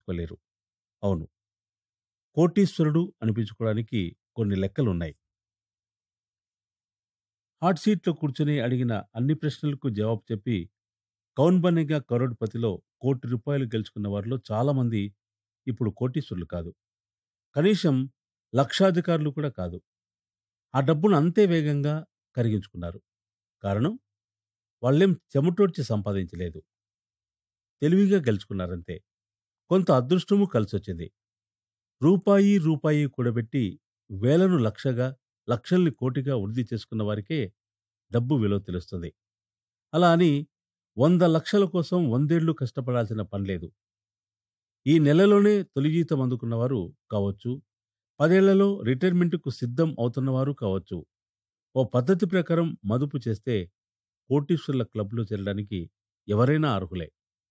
చేసుకోలేరు అవును కోటీశ్వరుడు అనిపించుకోవడానికి కొన్ని లెక్కలున్నాయి హాట్ సీట్లో కూర్చొని అడిగిన అన్ని ప్రశ్నలకు జవాబు చెప్పి కౌన్ బనేగా కరోడ్పతిలో కోటి రూపాయలు గెలుచుకున్న వారిలో చాలా మంది ఇప్పుడు కోటీశ్వరులు కాదు కనీసం లక్షాధికారులు కూడా కాదు ఆ డబ్బును అంతే వేగంగా కరిగించుకున్నారు కారణం వాళ్ళేం చెమటోడ్చి సంపాదించలేదు తెలివిగా గెలుచుకున్నారంతే కొంత అదృష్టము కలిసొచ్చింది రూపాయి రూపాయి కూడబెట్టి వేలను లక్షగా లక్షల్ని కోటిగా వృద్ధి చేసుకున్న వారికే డబ్బు విలువ తెలుస్తుంది అలా అని వంద లక్షల కోసం వందేళ్లు కష్టపడాల్సిన పనిలేదు ఈ నెలలోనే తొలి జీతం అందుకున్నవారు కావచ్చు పదేళ్లలో రిటైర్మెంట్కు సిద్ధం అవుతున్నవారు కావచ్చు ఓ పద్ధతి ప్రకారం మదుపు చేస్తే కోటీశ్వరుల క్లబ్లో చేరడానికి ఎవరైనా అర్హులే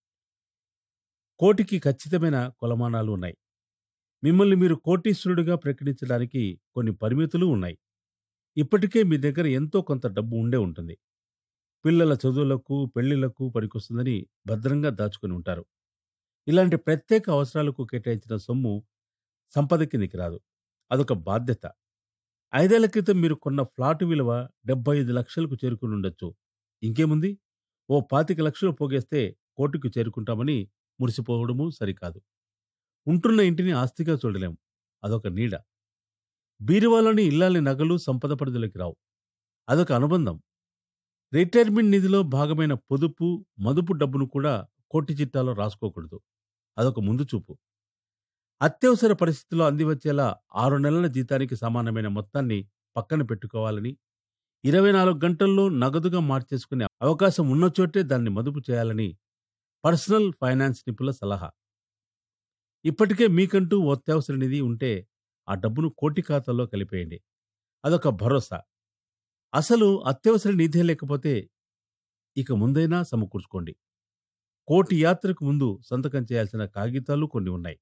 కోటికి ఖచ్చితమైన కొలమానాలు ఉన్నాయి మిమ్మల్ని మీరు కోటీశ్వరుడిగా ప్రకటించడానికి కొన్ని పరిమితులు ఉన్నాయి ఇప్పటికే మీ దగ్గర ఎంతో కొంత డబ్బు ఉండే ఉంటుంది పిల్లల చదువులకు పెళ్లిళ్లకు పనికొస్తుందని భద్రంగా దాచుకుని ఉంటారు ఇలాంటి ప్రత్యేక అవసరాలకు కేటాయించిన సొమ్ము సంపద కిందికి రాదు అదొక బాధ్యత ఐదేళ్ల క్రితం మీరు కొన్న ఫ్లాట్ విలువ డెబ్బై ఐదు లక్షలకు చేరుకుని ఉండొచ్చు ఇంకేముంది ఓ పాతిక లక్షలు పోగేస్తే కోటికి చేరుకుంటామని మురిసిపోవడము సరికాదు ఉంటున్న ఇంటిని ఆస్తిగా చూడలేం అదొక నీడ బీరువాలోని ఇల్లాలి నగలు సంపద పరిధిలోకి రావు అదొక అనుబంధం రిటైర్మెంట్ నిధిలో భాగమైన పొదుపు మదుపు డబ్బును కూడా కోటి చిట్టాలో రాసుకోకూడదు అదొక ముందు చూపు అత్యవసర పరిస్థితుల్లో అందివచ్చేలా ఆరు నెలల జీతానికి సమానమైన మొత్తాన్ని పక్కన పెట్టుకోవాలని ఇరవై నాలుగు గంటల్లో నగదుగా మార్చేసుకునే అవకాశం ఉన్న చోటే దాన్ని మదుపు చేయాలని పర్సనల్ ఫైనాన్స్ నిపుణుల సలహా ఇప్పటికే మీకంటూ ఓ అత్యవసర నిధి ఉంటే ఆ డబ్బును కోటి ఖాతాలో కలిపేయండి అదొక భరోసా అసలు అత్యవసర నిధే లేకపోతే ఇక ముందైనా సమకూర్చుకోండి కోటి యాత్రకు ముందు సంతకం చేయాల్సిన కాగితాలు కొన్ని ఉన్నాయి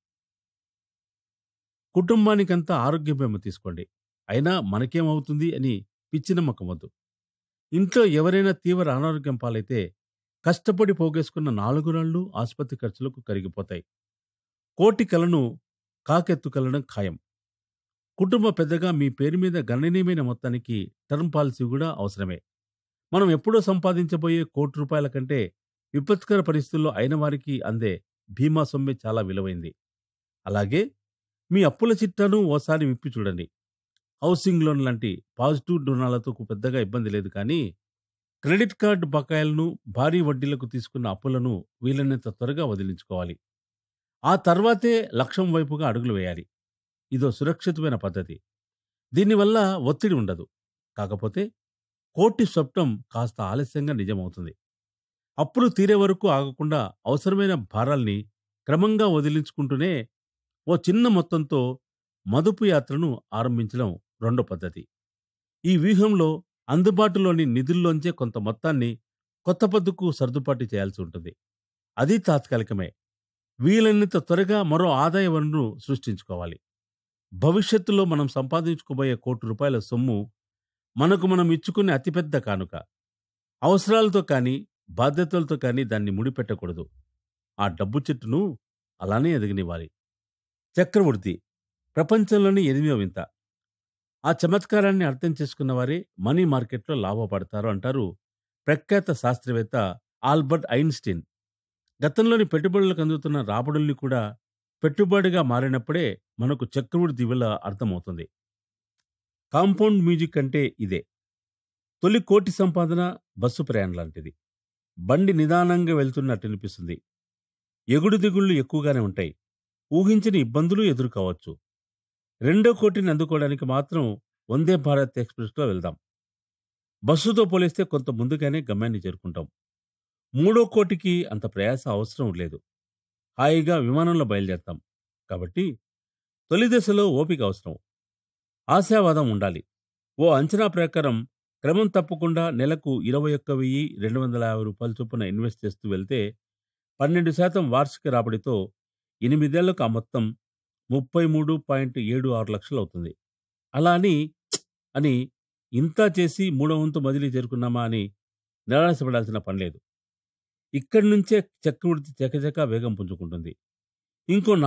కుటుంబానికంతా ఆరోగ్య బీమా తీసుకోండి అయినా మనకేమవుతుంది అని పిచ్చి నమ్మకం వద్దు ఇంట్లో ఎవరైనా తీవ్ర అనారోగ్యం పాలైతే కష్టపడి పోగేసుకున్న నాలుగు రాళ్లు ఆసుపత్రి ఖర్చులకు కరిగిపోతాయి కోటి కలను కాకెత్తుకెళ్లడం ఖాయం కుటుంబ పెద్దగా మీ పేరు మీద గణనీయమైన మొత్తానికి టర్మ్ పాలసీ కూడా అవసరమే మనం ఎప్పుడో సంపాదించబోయే కోటి రూపాయల కంటే విపత్కర పరిస్థితుల్లో అయిన వారికి అందే బీమా సొమ్మె చాలా విలువైంది అలాగే మీ అప్పుల చిట్టాను ఓసారి విప్పి చూడండి హౌసింగ్ లోన్ లాంటి పాజిటివ్ రుణాలతో పెద్దగా ఇబ్బంది లేదు కానీ క్రెడిట్ కార్డు బకాయిలను భారీ వడ్డీలకు తీసుకున్న అప్పులను వీలైనంత త్వరగా వదిలించుకోవాలి ఆ తర్వాతే లక్ష్యం వైపుగా అడుగులు వేయాలి ఇదో సురక్షితమైన పద్ధతి దీనివల్ల ఒత్తిడి ఉండదు కాకపోతే కోటి స్వప్నం కాస్త ఆలస్యంగా నిజమవుతుంది అప్పులు తీరే వరకు ఆగకుండా అవసరమైన భారాల్ని క్రమంగా వదిలించుకుంటూనే ఓ చిన్న మొత్తంతో మదుపు యాత్రను ఆరంభించడం రెండో పద్ధతి ఈ వ్యూహంలో అందుబాటులోని నిధుల్లోంచే కొంత మొత్తాన్ని కొత్త పద్దుకు సర్దుబాటు చేయాల్సి ఉంటుంది అది తాత్కాలికమే వీలైనంత త్వరగా మరో ఆదాయ వనరును సృష్టించుకోవాలి భవిష్యత్తులో మనం సంపాదించుకోబోయే కోటి రూపాయల సొమ్ము మనకు మనం ఇచ్చుకునే అతిపెద్ద కానుక అవసరాలతో కానీ బాధ్యతలతో కానీ దాన్ని ముడిపెట్టకూడదు ఆ డబ్బు చెట్టును అలానే ఎదగనివ్వాలి చక్రవర్తి ప్రపంచంలోని ఎనిమిదో వింత ఆ చమత్కారాన్ని అర్థం చేసుకున్న వారే మనీ మార్కెట్లో లాభపడతారు అంటారు ప్రఖ్యాత శాస్త్రవేత్త ఆల్బర్ట్ ఐన్స్టీన్ గతంలోని పెట్టుబడులకు అందుతున్న రాబడుల్ని కూడా పెట్టుబడిగా మారినప్పుడే మనకు చక్రవర్తి విలువ అర్థమవుతుంది కాంపౌండ్ మ్యూజిక్ అంటే ఇదే తొలి కోటి సంపాదన బస్సు ప్రయాణం లాంటిది బండి నిదానంగా వెళ్తున్నట్టు అనిపిస్తుంది ఎగుడు దిగుళ్ళు ఎక్కువగానే ఉంటాయి ఊహించని ఇబ్బందులు ఎదురు కావచ్చు రెండో కోటిని అందుకోవడానికి మాత్రం వందే భారత్ ఎక్స్ప్రెస్లో వెళ్దాం బస్సుతో పోలిస్తే కొంత ముందుగానే గమ్యాన్ని చేరుకుంటాం మూడో కోటికి అంత ప్రయాస అవసరం లేదు హాయిగా విమానంలో బయలుదేరతాం కాబట్టి తొలి దశలో ఓపిక అవసరం ఆశావాదం ఉండాలి ఓ అంచనా ప్రకారం క్రమం తప్పకుండా నెలకు ఇరవై ఒక్క వెయ్యి రెండు వందల యాభై రూపాయల చొప్పున ఇన్వెస్ట్ చేస్తూ వెళ్తే పన్నెండు శాతం వార్షిక రాబడితో ఎనిమిదేళ్లకు ఆ మొత్తం ముప్పై మూడు పాయింట్ ఏడు ఆరు లక్షలు అవుతుంది అలా అని "ఛ్" అని ఇంత చేసి మూడో వంతు మదిలీ చేరుకున్నామా అని నిరాశపడాల్సిన పని లేదు ఇక్కడి నుంచే చక్రవృత్తి చకచకా వేగం పుంజుకుంటుంది ఇంకో